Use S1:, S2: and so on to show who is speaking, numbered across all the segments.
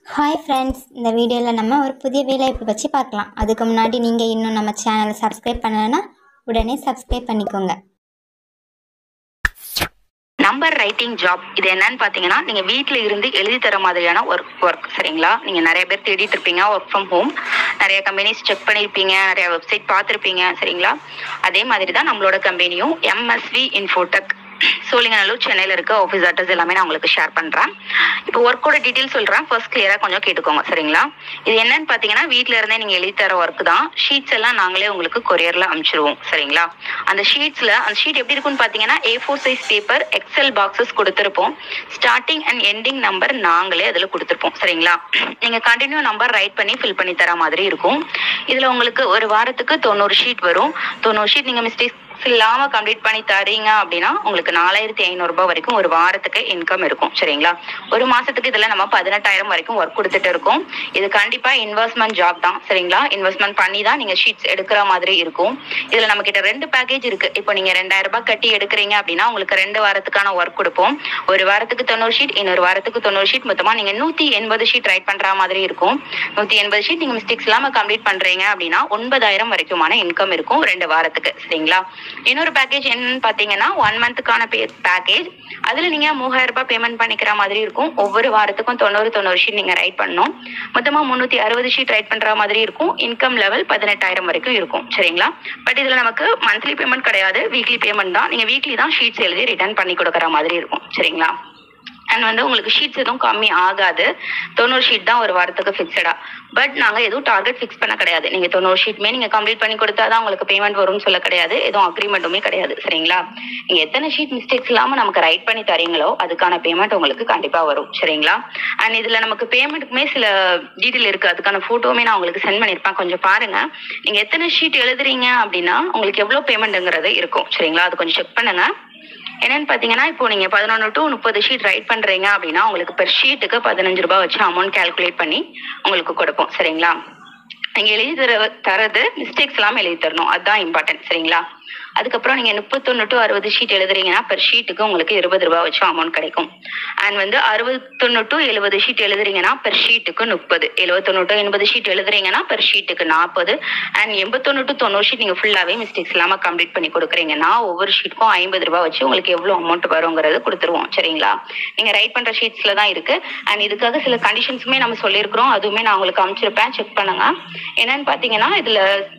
S1: hi friends இந்த வீடியோவில் நம்ம ஒரு புதிய வேலைவாய்ப்பு பற்றி பார்க்கலாம் அதுக்கு முன்னாடி நீங்கள் இன்னும் நம்ம சேனலை சப்ஸ்கிரைப் பண்ணலைன்னா உடனே சப்ஸ்கிரைப் பண்ணிக்கோங்க
S2: நம்பர் ரைட்டிங் ஜாப் இது என்னன்னு பாத்தீங்கன்னா நீங்க வீட்ல இருந்து எழுதி தர மாதிரியான ஒர்க் ஒர்க் சரிங்களா நீங்க நிறைய பேர் தேடிட்டு இருப்பீங்க ஒர்க் ஃப்ரம் ஹோம் நிறைய கம்பெனிஸ் செக் பண்ணிருப்பீங்க நிறைய வெப்சைட் பார்த்துருப்பீங்க சரிங்களா அதே மாதிரி தான் நம்மளோட கம்பெனியும் எம்எஸ்வி இன்ஃபோடெக் சோழிங்கநல்லூர் சென்னையில் இருக்க ஆஃபீஸ் அட்ரஸ் எல்லாமே நான் உங்களுக்கு ஷேர் பண்ணுறேன் இப்போ ஒர்க்கோட டீட்டெயில் சொல்கிறேன் ஃபர்ஸ்ட் கிளியராக கொஞ்சம் கேட்டுக்கோங்க சரிங்களா இது என்னன்னு பார்த்தீங்கன்னா வீட்டில் இருந்தே நீங்கள் எழுதி தர ஒர்க் தான் ஷீட்ஸ் எல்லாம் நாங்களே உங்களுக்கு கொரியரில் அனுப்பிச்சிருவோம் சரிங்களா அந்த ஷீட்ஸில் அந்த ஷீட் எப்படி இருக்குன்னு பார்த்தீங்கன்னா A four size paper excel boxes கொடுத்துருப்போம் ஸ்டார்டிங் அண்ட் எண்டிங் நம்பர் நாங்களே அதில் கொடுத்துருப்போம் சரிங்களா நீங்கள் கண்டினியூ நம்பர் ரைட் பண்ணி ஃபில் பண்ணி தர மாதிரி இருக்கும் இதில் உங்களுக்கு ஒரு வாரத்துக்கு தொண்ணூறு ஷீட் வரும் தொண்ணூறு ஷீட் நீங்கள் மிஸ்டேக்ஸ் இல்லாம கம்ப்ளீட் பண்ணி தரீங்க அப்படின்னா உங்களுக்கு நாலாயிரத்தி ஐநூறு ரூபாய் வரைக்கும் ஒரு வாரத்துக்கு இன்கம் இருக்கும் சரிங்களா ஒரு மாசத்துக்கு இதுல நம்ம பதினெட்டாயிரம் வரைக்கும் ஒர்க் கொடுத்துட்டு இருக்கோம் இது கண்டிப்பா இன்வெஸ்ட்மெண்ட் ஜாப் தான் சரிங்களா இன்வெஸ்ட்மெண்ட் பண்ணி தான் நீங்க ஷீட்ஸ் எடுக்கிற மாதிரி இருக்கும் இதுல நம்ம கிட்ட ரெண்டு பேக்கேஜ் இருக்கு இப்போ நீங்க ரெண்டாயிரம் ரூபாய் கட்டி எடுக்கிறீங்க அப்படின்னா உங்களுக்கு ரெண்டு வாரத்துக்கான ஒர்க் கொடுப்போம் ஒரு வாரத்துக்கு தொண்ணூறு ஷீட் இன்னொரு வாரத்துக்கு தொண்ணூறு ஷீட் மொத்தமா நீங்க நூத்தி எண்பது ஷீட் ரைட் பண்ற மாதிரி இருக்கும் நூத்தி எண்பது ஷீட் நீங்க மிஸ்டேக்ஸ் இல்லாம கம்ப்ளீட் பண்றீங்க அப்படின்னா ஒன்பதாயிரம் வரைக்குமான இன்கம் இருக்கும் ரெண்டு வாரத்துக்கு சரிங்களா இன்னொரு பேக்கேஜ் என்னன்னு பாத்தீங்கன்னா ஒன் மந்த்துக்கான பே பேக்கேஜ் அதுல நீங்க மூவாயிரம் ரூபாய் பேமெண்ட் பண்ணிக்கிற மாதிரி இருக்கும் ஒவ்வொரு வாரத்துக்கும் தொண்ணூறு தொண்ணூறு ஷீட் நீங்க ரைட் பண்ணணும் மொத்தமா முன்னூத்தி அறுபது ஷீட் ரைட் பண்ற மாதிரி இருக்கும் இன்கம் லெவல் பதினெட்டாயிரம் வரைக்கும் இருக்கும் சரிங்களா பட் இதுல நமக்கு மந்த்லி பேமெண்ட் கிடையாது வீக்லி பேமெண்ட் தான் நீங்க வீக்லி தான் ஷீட்ஸ் எழுதி ரிட்டர்ன் பண்ணி கொடுக்குற மாதிரி இருக்கும் சரிங்களா அண்ட் வந்து உங்களுக்கு ஷீட்ஸ் எதுவும் கம்மி ஆகாது தொண்ணூறு ஷீட் தான் ஒரு வாரத்துக்கு ஃபிக்ஸடா பட் நாங்க எதுவும் டார்கெட் ஃபிக்ஸ் பண்ண கிடையாது நீங்க தொண்ணூறு ஷீட்மே நீங்க கம்ப்ளீட் பண்ணி கொடுத்தா தான் உங்களுக்கு பேமெண்ட் வரும்னு சொல்ல கிடையாது எதுவும் அக்ரிமெண்ட்டுமே கிடையாது சரிங்களா நீங்க எத்தனை ஷீட் மிஸ்டேக்ஸ் இல்லாம நமக்கு ரைட் பண்ணி தரீங்களோ அதுக்கான பேமெண்ட் உங்களுக்கு கண்டிப்பா வரும் சரிங்களா அண்ட் இதுல நமக்கு பேமெண்ட்டுக்குமே சில டீட்டெயில் இருக்கு அதுக்கான போட்டோவுமே நான் உங்களுக்கு சென்ட் பண்ணிருப்பேன் கொஞ்சம் பாருங்க நீங்க எத்தனை ஷீட் எழுதுறீங்க அப்படின்னா உங்களுக்கு எவ்வளவு பேமெண்ட்ங்கிறது இருக்கும் சரிங்களா அது கொஞ்சம் செக் பண்ணுங்க என்னன்னு பாத்தீங்கன்னா இப்போ நீங்க பதினொன்று டு முப்பது ஷீட் ரைட் பண்றீங்க அப்படின்னா உங்களுக்கு பெர் ஷீட்டுக்கு பதினஞ்சு ரூபாய் வச்சு அமௌண்ட் கால்குலேட் பண்ணி உங்களுக்கு கொடுப்போம் சரிங்களா நீங்க எழுதி தர தரது மிஸ்டேக்ஸ் இல்லாம எழுதி தரணும் அதுதான் இம்பார்ட்டன்ட் சரிங்களா அதுக்கப்புறம் நீங்க முப்பத்தொன்னு டு அறுபது ஷீட் எழுதுறீங்கன்னா பெர் ஷீட்டுக்கு உங்களுக்கு இருபது ரூபாய் வச்சு அமௌண்ட் கிடைக்கும் அண்ட் வந்து அறுபத்தொன்னு டு எழுபது ஷீட் எழுதுறீங்கன்னா பெர் ஷீட்டுக்கு முப்பது எழுபத்தொன்னு டு எண்பது ஷீட் எழுதுறீங்கன்னா பெர் ஷீட்டுக்கு நாற்பது அண்ட் எண்பத்தொன்னு டு தொண்ணூறு ஷீட் நீங்க ஃபுல்லாவே மிஸ்டேக்ஸ் இல்லாம கம்ப்ளீட் பண்ணி கொடுக்குறீங்கன்னா ஒவ்வொரு ஷீட்டுக்கும் ஐம்பது ரூபாய் வச்சு உங்களுக்கு எவ்வளவு அமௌண்ட் வருங்கிறது கொடுத்துருவோம் சரிங்களா நீங்க ரைட் பண்ற ஷீட்ஸ்ல தான் இருக்கு அண்ட் இதுக்காக சில கண்டிஷன்ஸுமே நம்ம சொல்லியிருக்கிறோம் அதுவுமே நான் உங்களுக்கு அனுப்பிச்சிருப்பேன் செக் பண்ணுங்க என்னன்னு பாத்தீங்கன்னா இதுல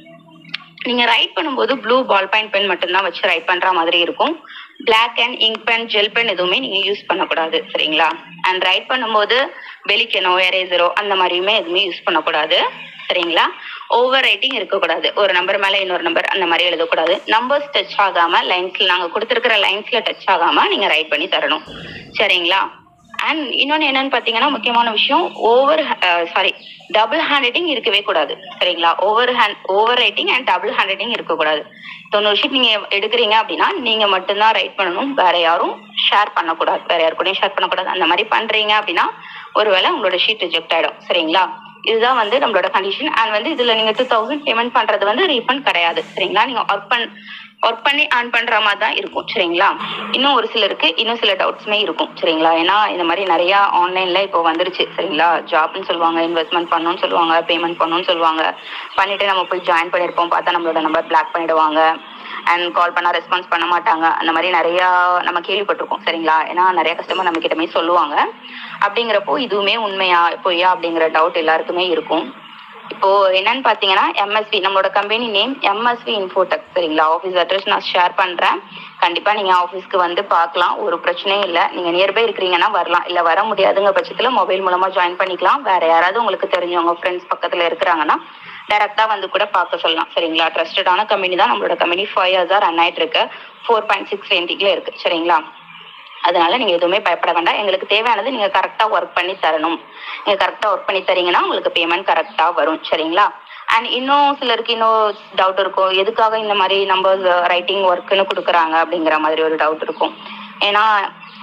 S2: நீங்க ரைட் பண்ணும்போது ப்ளூ பால் பாயிண்ட் பென் மட்டும்தான் வச்சு ரைட் பண்ற மாதிரி இருக்கும் black and ink pen gel pen எதுவுமே நீங்க யூஸ் பண்ணக்கூடாது சரிங்களா அண்ட் ரைட் பண்ணும்போது பெலிக்கனோ எரேசரோ அந்த மாதிரியுமே எதுவுமே யூஸ் பண்ணக்கூடாது சரிங்களா ஓவர் ரைட்டிங் இருக்கக்கூடாது ஒரு நம்பர் மேல இன்னொரு நம்பர் அந்த மாதிரி எழுதக்கூடாது நம்பர்ஸ் டச் ஆகாம லைன்ஸ்ல நாங்க கொடுத்துருக்கிற லைன்ஸ்ல டச் ஆகாம நீங்க ரைட் பண்ணி தரணும் சரிங்களா அண்ட் இன்னொன்று என்னன்னு பார்த்தீங்கன்னா முக்கியமான விஷயம் over sorry double handwriting இருக்கவே கூடாது சரிங்களா over hand over writing and double handwriting இருக்கக்கூடாது தொண்ணூறு ஷீட் நீங்க எடுக்கிறீங்க அப்படின்னா நீங்க மட்டும்தான் ரைட் பண்ணணும் வேற யாரும் ஷேர் பண்ணக்கூடாது வேற யாரு கூடயும் ஷேர் பண்ணக்கூடாது அந்த மாதிரி பண்றீங்க அப்படின்னா ஒருவேளை உங்களோட ஷீட் ரிஜெக்ட் ஆயிடும் சரிங்களா இதுதான் வந்து நம்மளோட கண்டிஷன் அண்ட் வந்து இதுல நீங்க டூ தௌசண்ட் பேமெண்ட் பண்றது வந்து ரீஃபண்ட் கிடையாது சரிங்களா நீங்க ஒர்க் பண் ஒர்க் பண்ணி ஆன் பண்ற மாதிரி தான் இருக்கும் சரிங்களா இன்னும் ஒரு சிலருக்கு இன்னும் சில டவுட்ஸுமே இருக்கும் சரிங்களா ஏன்னா இந்த மாதிரி நிறைய ஆன்லைன்ல இப்போ வந்துருச்சு சரிங்களா ஜாப்னு சொல்லுவாங்க இன்வெஸ்ட்மெண்ட் பண்ணணும்னு சொல்லுவாங்க பேமெண்ட் பண்ணணும்னு சொல்லுவாங்க பண்ணிட்டு நம்ம போய் ஜாயின் பண்ணிருப்போம் பார்த்தா நம்மளோட நம்பர் பிளாக் பண்ணிடுவாங்க அண்ட் கால் பண்ணா ரெஸ்பான்ஸ் பண்ண மாட்டாங்க அந்த மாதிரி நிறைய நம்ம கேள்விப்பட்டிருக்கோம் சரிங்களா ஏன்னா நிறைய கஸ்டமர் நம்ம கிட்டமே சொல்லுவாங்க அப்படிங்கிறப்போ இதுவுமே உண்மையா பொய்யா அப்படிங்கிற டவுட் எல்லாருக்குமே இருக்கும் இப்போ என்னன்னு பாத்தீங்கன்னா எம்எஸ்வி நம்மளோட கம்பெனி நேம் எம்எஸ்வி இன்ஃபோடெக் சரிங்களா ஆஃபீஸ் அட்ரஸ் நான் ஷேர் பண்றேன் கண்டிப்பா நீங்க ஆஃபீஸ்க்கு வந்து பார்க்கலாம் ஒரு பிரச்சனையும் இல்லை நீங்க நியர்பை இருக்கிறீங்கன்னா வரலாம் இல்ல வர முடியாதுங்க பட்சத்துல மொபைல் மூலமா ஜாயின் பண்ணிக்கலாம் வேற யாராவது உங்களுக்கு தெரிஞ்சவங்க ஃப்ரெண்ட்ஸ் பக்கத்துல இருக்கிறாங்கன்னா டைரக்டா வந்து கூட பார்க்க சொல்லலாம் சரிங்களா ட்ரஸ்டடான கம்பெனி தான் நம்மளோட கம்பெனி ஃபைவ் இயர்ஸா ரன் ஆயிட்டு இருக்கு ஃபோர் பாயிண்ட் சிக்ஸ் ரேண்டிங்ல இருக்கு சரிங்களா அதனால நீங்க எதுவுமே பயப்பட வேண்டாம் எங்களுக்கு தேவையானது நீங்க கரெக்டா ஒர்க் பண்ணி தரணும் நீங்க கரெக்டா ஒர்க் பண்ணி தரீங்கன்னா உங்களுக்கு பேமெண்ட் கரெக்டா வரும் சரிங்களா அண்ட் இன்னும் சிலருக்கு இன்னும் டவுட் இருக்கும் எதுக்காக இந்த மாதிரி நம்பர்ஸ் ரைட்டிங் ஒர்க்குன்னு கொடுக்குறாங்க அப்படிங்கிற மாதிரி ஒரு டவுட் இருக்கும் ஏன்னா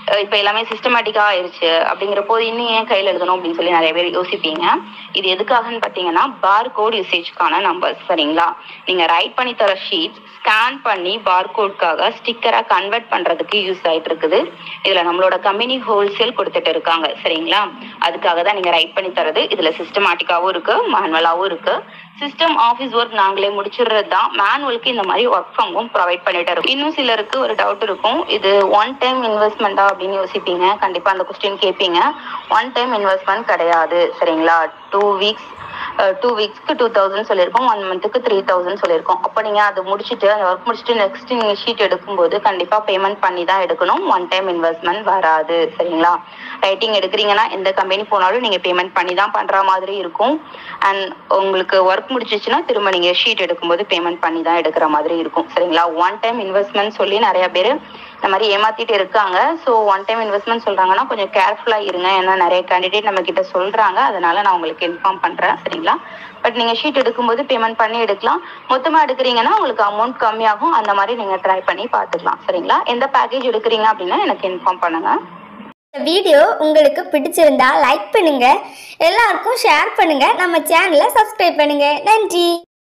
S2: அஹ் இப்போ எல்லாமே சிஸ்டமேட்டிக்காக ஆயிருச்சு அப்படிங்கிற போது இன்னும் ஏன் கையில் எழுதணும் அப்படின்னு சொல்லி நிறைய பேர் யோசிப்பீங்க இது எதுக்காகன்னு பார்த்தீங்கன்னா பார் கோட் யூசேஜ்க்கான நம்பர் சரிங்களா நீங்கள் ரைட் பண்ணி தர ஷீட் ஸ்கேன் பண்ணி பார் கோட்காக ஸ்டிக்கராக கன்வெர்ட் பண்ணுறதுக்கு யூஸ் ஆயிட்டு இருக்குது இதில் நம்மளோட கம்பெனி ஹோல்சேல் கொடுத்துட்டு இருக்காங்க சரிங்களா அதுக்காக தான் நீங்கள் ரைட் பண்ணி தரது இதில் சிஸ்டமேட்டிக்காகவும் இருக்கு மேனுவலாகவும் இருக்கு சிஸ்டம் ஆஃபீஸ் ஒர்க் நாங்களே முடிச்சிடுறது தான் மேனுவலுக்கு இந்த மாதிரி ஒர்க் ஃப்ரம் ஹோம் ப்ரொவைட் பண்ணிட்டு இருக்கோம் இன்னும் சிலருக்கு ஒரு டவுட் இருக்கும் இது ஒன் டைம் இன்வெஸ்ட்மெண்ட்டா அப்படின்னு யோசிப்பீங்க கண்டிப்பா அந்த கொஸ்டின் கேட்பீங்க ஒன் டைம் இன்வெஸ்ட்மெண்ட் கிடையாது சரிங்களா டூ வீக்ஸ் டூ வீக்ஸ்க்கு டூ தௌசண்ட் சொல்லியிருக்கோம் ஒன் மந்த்துக்கு த்ரீ தௌசண்ட் சொல்லியிருக்கோம் அப்போ நீங்கள் அது முடிச்சுட்டு அந்த ஒர்க் முடிச்சுட்டு நெக்ஸ்ட் நீங்கள் ஷீட் எடுக்கும்போது கண்டிப்பாக பேமெண்ட் பண்ணி தான் எடுக்கணும் ஒன் டைம் இன்வெஸ்ட்மெண்ட் வராது சரிங்களா ரைட்டிங் எடுக்கிறீங்கன்னா எந்த கம்பெனி போனாலும் நீங்கள் பேமெண்ட் பண்ணி தான் பண்ணுற மாதிரி இருக்கும் அண்ட் உங்களுக்கு ஒர்க் முடிச்சிச்சுன்னா திரும்ப நீங்கள் ஷீட் எடுக்கும்போது பேமெண்ட் பண்ணி தான் எடுக்கிற மாதிரி இருக்கும் சரிங்களா ஒன் டைம் இன்வெஸ்ட்மெண்ட் சொல்லி நிறைய பேர் இந்த மாதிரி ஏமாத்திட்டு இருக்காங்க ஸோ ஒன் டைம் இன்வெஸ்ட்மெண்ட் சொல்றாங்கன்னா கொஞ்சம் கேர்ஃபுல்லாக இருங்க ஏன்னா நிறைய கேண்டிடேட் நம்ம கிட்ட சொல்றாங்க அதனால நான் உங்களுக்கு இன்ஃபார்ம் பண்றேன் சரிங்களா பட் நீங்க ஷீட் எடுக்கும்போது பேமெண்ட் பண்ணி எடுக்கலாம் மொத்தமா எடுக்கிறீங்கன்னா உங்களுக்கு அமௌண்ட் கம்மியாகும் அந்த மாதிரி நீங்க ட்ரை பண்ணி பார்த்துக்கலாம் சரிங்களா எந்த பேக்கேஜ் எடுக்கிறீங்க அப்படின்னா எனக்கு இன்ஃபார்ம் பண்ணுங்க
S3: இந்த வீடியோ உங்களுக்கு பிடிச்சிருந்தா லைக் பண்ணுங்க எல்லாருக்கும் ஷேர் பண்ணுங்க நம்ம சேனலை சப்ஸ்கிரைப் பண்ணுங்க நன்றி